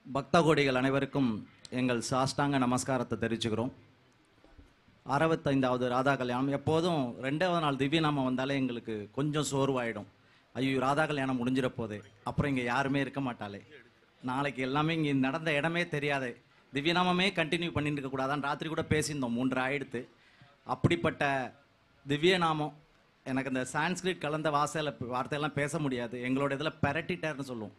பக்த கோடிகள் அனைவருக்கும் எங்கள் சாஷ்டாங்க நமஸ்காரத்தை தெரிவிச்சுக்கிறோம் அறுபத்தைந்தாவது ராதா கல்யாணம் எப்போதும் ரெண்டாவது நாள் திவ்ய நாமம் வந்தாலே எங்களுக்கு கொஞ்சம் சோர்வாயிடும் ஐயோ ராதா கல்யாணம் முடிஞ்சிட போதே அப்புறம் இங்கே யாருமே இருக்க மாட்டாளே நாளைக்கு எல்லாமே இங்கே நடந்த இடமே தெரியாதே திவ்யநாமமே கண்டினியூ பண்ணிட்டு இருக்கக்கூடாதான் ராத்திரி கூட பேசியிருந்தோம் மூன்று ஆயிடுத்து அப்படிப்பட்ட திவ்யநாமம் எனக்கு இந்த சான்ஸ்கிரிட் கலந்த வாசையில வார்த்தையெல்லாம் பேச முடியாது எங்களோட இதில் பெரட்டிட்டார்னு சொல்லுவோம்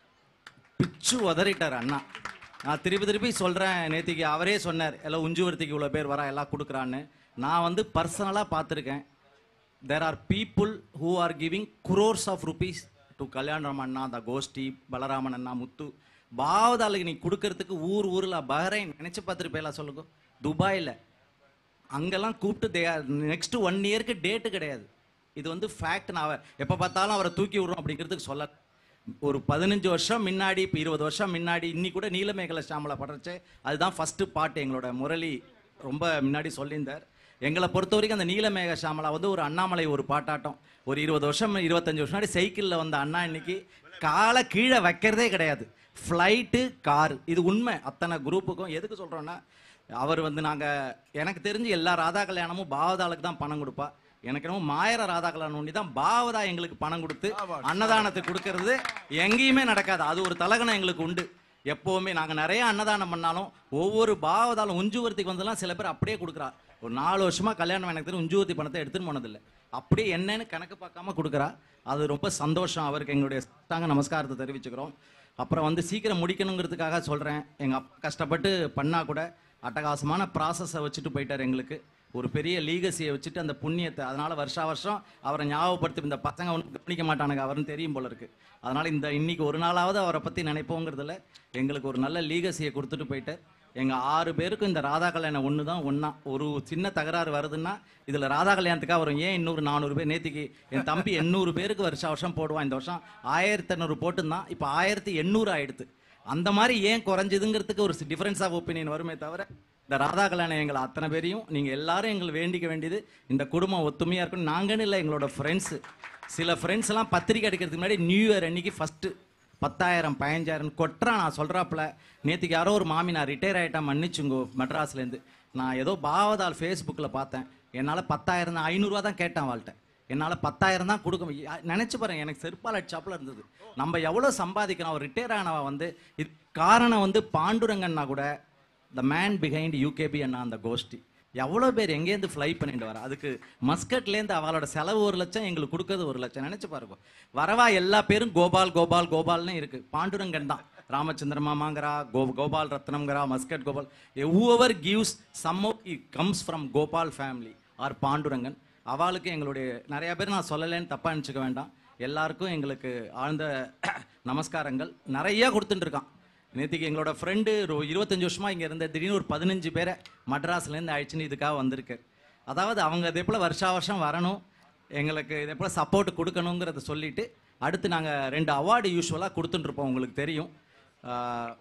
பிச்சு உதறிட்டார் அண்ணா நான் திருப்பி திருப்பி சொல்கிறேன் நேத்திக்கு அவரே சொன்னார் எல்லாம் உஞ்சுவர்த்திக்கு இவ்வளோ பேர் வரா எல்லாம் கொடுக்குறான்னு நான் வந்து பர்சனலாக பார்த்துருக்கேன் there are people who are giving crores of rupees to கல்யாணம் அண்ணா த கோஷ்டி பலராமன் அண்ணா முத்து பாவதாளுக்கு நீ கொடுக்கறதுக்கு ஊர் ஊரில் பஹ்ரைன் நினச்சி பார்த்துருப்பேல சொல்லுங்க துபாயில் அங்கெல்லாம் கூப்பிட்டு தே நெக்ஸ்ட் ஒன் இயருக்கு டேட்டு கிடையாது இது வந்து ஃபேக்ட் நான் அவ- எப்போ பார்த்தாலும் அவரை தூக்கி விடுறோம் அப்படிங்கிறதுக்கு சொல்ல ஒரு பதினஞ்சு வருஷம் முன்னாடி இப்போ இருபது வருஷம் முன்னாடி இன்னி கூட நீலமேகலை சாமலை படுறச்சே அதுதான் ஃபர்ஸ்ட் பாட்டு எங்களோட முரளி ரொம்ப முன்னாடி சொல்லியிருந்தார் எங்களை பொறுத்த வரைக்கும் அந்த நீலமேக சாமலா வந்து ஒரு அண்ணாமலை ஒரு பாட்டாட்டம் ஒரு இருபது வருஷம் இருபத்தஞ்சு வருஷம் முன்னாடி சைக்கிளில் வந்த அண்ணா இன்னைக்கு காலை கீழே வைக்கிறதே கிடையாது ஃப்ளைட்டு கார் இது உண்மை அத்தனை குரூப்புக்கும் எதுக்கு சொல்கிறோன்னா அவர் வந்து நாங்கள் எனக்கு தெரிஞ்சு எல்லா ராதா கல்யாணமும் பாவதாளுக்கு தான் பணம் கொடுப்பா எனக்கு என்னமோ மாயர ராதா கல்யாணம் ஒண்டி தான் பாவதா எங்களுக்கு பணம் கொடுத்து அன்னதானத்துக்கு கொடுக்கறது எங்கேயுமே நடக்காது அது ஒரு தலகணம் எங்களுக்கு உண்டு எப்போவுமே நாங்கள் நிறைய அன்னதானம் பண்ணாலும் ஒவ்வொரு பாவதாலும் உஞ்சுவர்த்திக்கு வந்தெல்லாம் சில பேர் அப்படியே கொடுக்குறா ஒரு நாலு வருஷமா கல்யாணம் எனக்கு தெரியும் உஞ்சுவர்த்தி பணத்தை எடுத்துன்னு போனதில்லை அப்படியே என்னன்னு கணக்கு பார்க்காம கொடுக்குறா அது ரொம்ப சந்தோஷம் அவருக்கு எங்களுடைய தாங்க நமஸ்காரத்தை தெரிவிச்சுக்கிறோம் அப்புறம் வந்து சீக்கிரம் முடிக்கணுங்கிறதுக்காக சொல்கிறேன் எங்கள் அப்பா கஷ்டப்பட்டு பண்ணா கூட அட்டகாசமான ப்ராசஸை வச்சுட்டு போயிட்டார் எங்களுக்கு ஒரு பெரிய லீகசியை வச்சுட்டு அந்த புண்ணியத்தை அதனால வருஷா வருஷம் அவரை ஞாபகப்படுத்தி இந்த பசங்க ஒன்றும் கவனிக்க மாட்டானுங்க அவருன்னு தெரியும் போல இருக்கு அதனால இந்த இன்னைக்கு ஒரு நாளாவது அவரை பற்றி நினைப்போங்கிறதுல எங்களுக்கு ஒரு நல்ல லீகசியை கொடுத்துட்டு போயிட்டார் எங்கள் ஆறு பேருக்கும் இந்த ராதா கல்யாணம் ஒன்று தான் ஒன்றா ஒரு சின்ன தகராறு வருதுன்னா இதில் ராதா கல்யாணத்துக்காக வரும் ஏன் இன்னொரு நானூறு பேர் நேத்திக்கு என் தம்பி எண்ணூறு பேருக்கு வருஷம் வருஷம் போடுவான் இந்த வருஷம் ஆயிரத்தி எண்ணூறு போட்டுருந்தான் இப்போ ஆயிரத்தி எண்ணூறு ஆயிடுத்து அந்த மாதிரி ஏன் குறைஞ்சதுங்கிறதுக்கு ஒரு டிஃபரன்ஸ் ஆஃப் ஒப்பீனியன் வருமே தவிர இந்த ராதா கல்யாணம் எங்களை அத்தனை பேரையும் நீங்கள் எல்லாரும் எங்களை வேண்டிக்க வேண்டியது இந்த குடும்பம் ஒத்துமையாக இருக்கணும் நாங்கன்னு இல்லை எங்களோட ஃப்ரெண்ட்ஸு சில ஃப்ரெண்ட்ஸ் எல்லாம் பத்திரிக்கை அடிக்கிறதுக்கு முன்னாடி நியூ இயர் அன்னைக்கு ஃபஸ்ட்டு பத்தாயிரம் பதினஞ்சாயிரம் கொட்டுறான் நான் சொல்கிறாப்புல நேற்றுக்கு யாரோ ஒரு மாமி நான் ரிட்டையர் ஆகிட்டேன் மன்னிச்சுங்கோ மெட்ராஸ்லேருந்து நான் ஏதோ பாவதால் ஃபேஸ்புக்கில் பார்த்தேன் என்னால் பத்தாயிரம் தான் ஐநூறுரூவா தான் கேட்டேன் அவள்கிட்ட என்னால் பத்தாயிரம் தான் கொடுக்க முடியும். நினைச்சு பாருங்க எனக்கு செருப்பால் அடிச்சாப்புல இருந்தது நம்ம எவ்வளோ சம்பாதிக்கிறோம் அவர் ரிட்டையர் ஆனவ வந்து இது காரணம் வந்து பாண்டுரங்கன்னா கூட த மேன் பிஹைண்ட் யூகேபி அண்ணா அந்த கோஷ்டி எவ்வளோ பேர் எங்கேருந்து ஃப்ளை பண்ணிட்டு வர அதுக்கு மஸ்கட்லேருந்து அவளோட செலவு ஒரு லட்சம் எங்களுக்கு கொடுக்கறது ஒரு லட்சம் நினைச்சு பாருங்க வரவா எல்லா பேரும் கோபால் கோபால் கோபால்னு இருக்கு பாண்டுரங்கன் தான் ராமச்சந்திர மாமாங்கிறா கோ கோபால் ரத்னம்ங்கிறா Muscat Gopal whoever gives some comes from Gopal family or Pandurangan அவளுக்கு எங்களுடைய நிறைய பேர் நான் சொல்லலைன்னு தப்பா நினச்சிக்க வேண்டாம் எல்லாருக்கும் எங்களுக்கு ஆழ்ந்த நமஸ்காரங்கள் நிறைய கொடுத்துட்டு இருக்கான் நேற்றுக்கு எங்களோட ஃப்ரெண்டு ஒரு இருபத்தஞ்சு வருஷமா இங்கே இருந்த திடீர்னு ஒரு பதினஞ்சு பேரை மட்ராஸ்லேருந்து அழைச்சின்னு இதுக்காக வந்திருக்கு அதாவது அவங்க இதே போல் வருஷா வருஷம் வரணும் எங்களுக்கு இதே போல் சப்போர்ட் கொடுக்கணுங்கிறத சொல்லிட்டு அடுத்து நாங்கள் ரெண்டு அவார்டு யூஸ்வலாக கொடுத்துட்டுருப்போம் உங்களுக்கு தெரியும் ஆஹ்,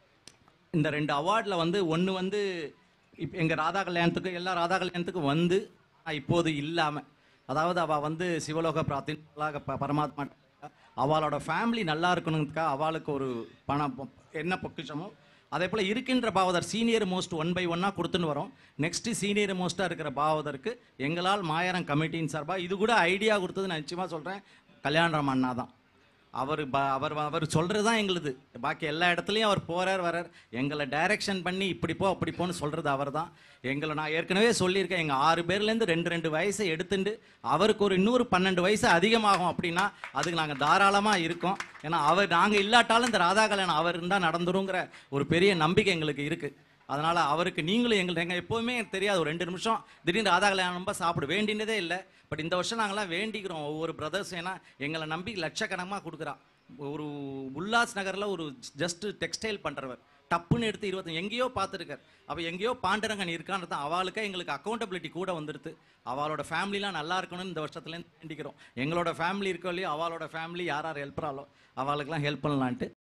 இந்த ரெண்டு அவார்டில் வந்து ஒன்று வந்து இப்போ எங்கள் ராதா கல்யாணத்துக்கு எல்லா ராதா கல்யாணத்துக்கும் வந்து ஆனா இப்போது இல்லாமல் அதாவது அவள் வந்து சிவலோக பிரார்த்தின் ப- பரமாத்மா அவளோட ஃபேமிலி நல்லா இருக்கணுங்கிறதுக்காக அவளுக்கு ஒரு பணம் பொ- என்ன பொக்கிஷமோ அதே போல் இருக்கின்ற பாவதர் சீனியர் மோஸ்ட் ஒன் பை ஒன்னாக கொடுத்துன்னு வரோம் நெக்ஸ்ட் சீனியர் மோஸ்ட்டாக இருக்கிற பாவதற்கு எங்களால் மாயரம் கமிட்டியின் சார்பாக இது கூட ஐடியா கொடுத்தது நான் நிச்சயமாக சொல்கிறேன் கல்யாணம் அண்ணா தான் அவர் ப- அவர் அவர் சொல்றது தான் எங்களுது பாக்கி எல்லா இடத்துலையும் அவர் போறார் வரார் எங்களை டைரக்ஷன் பண்ணி இப்படி போ அப்படி போன்னு சொல்றது அவர் தான் எங்களை நான் ஏற்கனவே சொல்லியிருக்கேன் எங்க ஆறு பேர்லேருந்து ரெண்டு ரெண்டு வயசை எடுத்துட்டு அவருக்கு ஒரு இன்னொரு பன்னெண்டு வயசு அதிகமாகும் அப்படின்னா அதுக்கு நாங்கள் தாராளமாக இருக்கோம் ஏன்னா அவர் நாங்கள் இல்லாட்டாலும் இந்த ராதா கல்யாணம் அவர் இருந்தால் நடந்துருங்கிற ஒரு பெரிய நம்பிக்கை எங்களுக்கு இருக்கு அதனால அவருக்கு நீங்களும் எங்களுக்கு எங்க எப்போவுமே எனக்கு தெரியாது ஒரு ரெண்டு நிமிஷம் திடீர்னு ராதா கல்யாணம் ரொம்ப சாப்பிட வேண்டினதே இல்லை பட் இந்த வருஷம் நாங்களாம் வேண்டிக்கிறோம் ஒவ்வொரு பிரதர்ஸ் ஏன்னா எங்களை நம்பி லட்சக்கணக்காக கொடுக்குறா ஒரு உல்லாஸ் நகரில் ஒரு ஜஸ்ட் டெக்ஸ்டைல் பண்ணுறவர் டப்புன்னு எடுத்து இருபத்தி எங்கேயோ பார்த்துருக்கார் அப்போ எங்கேயோ பாண்டரங்கன் இருக்கான்றது அவளுக்கே எங்களுக்கு அக்கௌண்டபிலிட்டி கூட வந்துடுது அவளோட ஃபேமிலிலாம் நல்லா இருக்கணும்னு இந்த வருஷத்துலேருந்து வேண்டிக்கிறோம் எங்களோட ஃபேமிலி இருக்கோ இல்லையோ அவளோட ஃபேமிலி யார் யார் ஹெல்ப் அவளுக்கெல்லாம் ஹெல்ப் பண்ணலான்ட்டு